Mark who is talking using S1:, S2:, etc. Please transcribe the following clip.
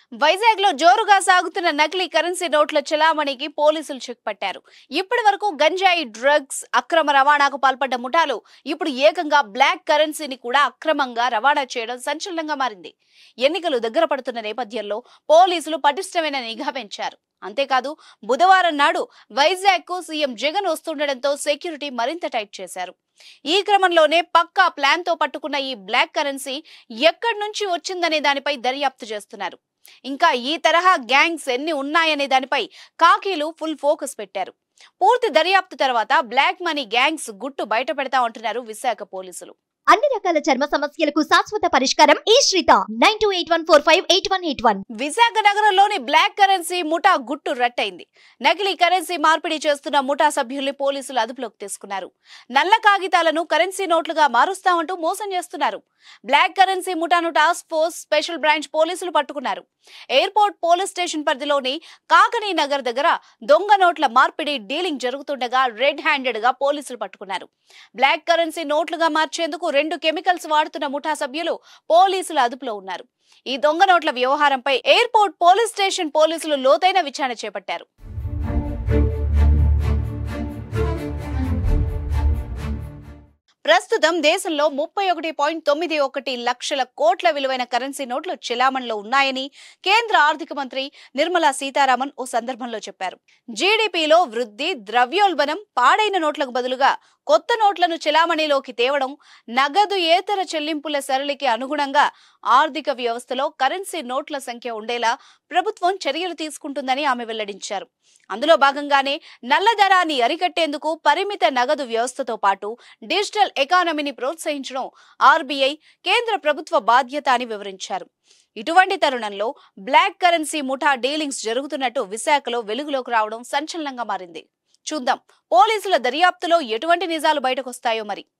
S1: వైజాగ్ లో జోరుగా సాగుతున్న నకిలీ కరెన్సీ నోట్ల చెలామణికి పోలీసులు చెక్ పట్టారు ఇప్పటి వరకు గంజాయి డ్రగ్స్ అక్రమ రవాణాకు పాల్పడ్డ ముఠాలు ఇప్పుడు ఏకంగా బ్లాక్ కరెన్సీని కూడా అక్రమంగా రవాణా చేయడం సంచలనంగా మారింది ఎన్నికలు దగ్గర పడుతున్న నేపథ్యంలో పోలీసులు పటిష్టమైన నిఘా పెంచారు అంతేకాదు బుధవారం నాడు వైజాగ్ కు సీఎం జగన్ వస్తుండటంతో సెక్యూరిటీ మరింత టైట్ చేశారు ఈ క్రమంలోనే పక్కా ప్లాన్ తో పట్టుకున్న ఈ బ్లాక్ కరెన్సీ ఎక్కడి నుంచి వచ్చిందనే దానిపై దర్యాప్తు చేస్తున్నారు ఇంకా ఈ తరహా గ్యాంగ్స్ ఎన్ని ఉన్నాయనే దానిపై కాకీలు ఫుల్ ఫోకస్ పెట్టారు పూర్తి దర్యాప్తు తర్వాత బ్లాక్ మనీ గ్యాంగ్స్ గుట్టు బయట పెడతా అంటున్నారు విశాఖ పోలీసులు
S2: అన్ని రకాల చర్మ సమస్యలకు శాశ్వత పరిష్కారం ఈ శ్రీత nine two eight one four five eight one eight one
S1: Visakha నగరంలోని బ్లాక్ కరెన్సీ ముఠా గుట్టు రట్టయింది నకిలీ కరెన్సీ మార్పిడి చేస్తున్న ముఠా సభ్యుల్ని పోలీసులు అదుపులోకి తీసుకున్నారు నల్ల కాగితాలను కరెన్సీ నోట్లుగా మారుస్తామంటూ మోసం చేస్తున్నారు బ్లాక్ కరెన్సీ ముఠాను టాస్క్ ఫోర్స్ స్పెషల్ బ్రాంచ్ పోలీసులు పట్టుకున్నారు ఎయిర్పోర్ట్ పోలీస్ స్టేషన్ పరిధిలోని కాకనీ నగర్ దగ్గర దొంగ నోట్ల మార్పిడి డీలింగ్ జరుగుతుండగా రెడ్ హ్యాండెడ్ గా పోలీసులు పట్టుకున్నారు బ్లాక్ కరెన్సీ నోట్లుగా మార్చేందుకు రెండు కెమికల్స్ వాడుతున్న ముఠా సభ్యులు పోలీసుల అదుపులో ఉన్నారు ఈ దొంగ నోట్ల వ్యవహారంపై ఎయిర్పోర్ట్ పోలీస్ స్టేషన్ పోలీసులు లోతైన విచారణ చేపట్టారు ప్రస్తుతం దేశంలో ముప్పై ఒకటి పాయింట్ తొమ్మిది ఒకటి లక్షల కోట్ల విలువైన కరెన్సీ నోట్లు చెలామణిలో ఉన్నాయని కేంద్ర ఆర్థిక మంత్రి నిర్మలా సీతారామన్ ఓ సందర్భంలో చెప్పారు జీడీపీలో వృద్ధి ద్రవ్యోల్బణం పాడైన నోట్లకు బదులుగా కొత్త నోట్లను చెలామణిలోకి తేవడం నగదు ఏతర చెల్లింపుల సరళికి అనుగుణంగా ఆర్థిక వ్యవస్థలో కరెన్సీ నోట్ల సంఖ్య ఉండేలా ప్రభుత్వం చర్యలు తీసుకుంటుందని ఆమె వెల్లడించారు అందులో భాగంగానే నల్లధరాన్ని అరికట్టేందుకు పరిమిత నగదు వ్యవస్థతో పాటు డిజిటల్ ఎకానమీని ప్రోత్సహించడం ఆర్బీఐ కేంద్ర ప్రభుత్వ బాధ్యత అని వివరించారు ఇటువంటి తరుణంలో బ్లాక్ కరెన్సీ ముఠా డీలింగ్స్ జరుగుతున్నట్టు విశాఖలో వెలుగులోకి రావడం సంచలనంగా మారింది చూద్దాం పోలీసుల దర్యాప్తులో ఎటువంటి నిజాలు బయటకొస్తాయో మరి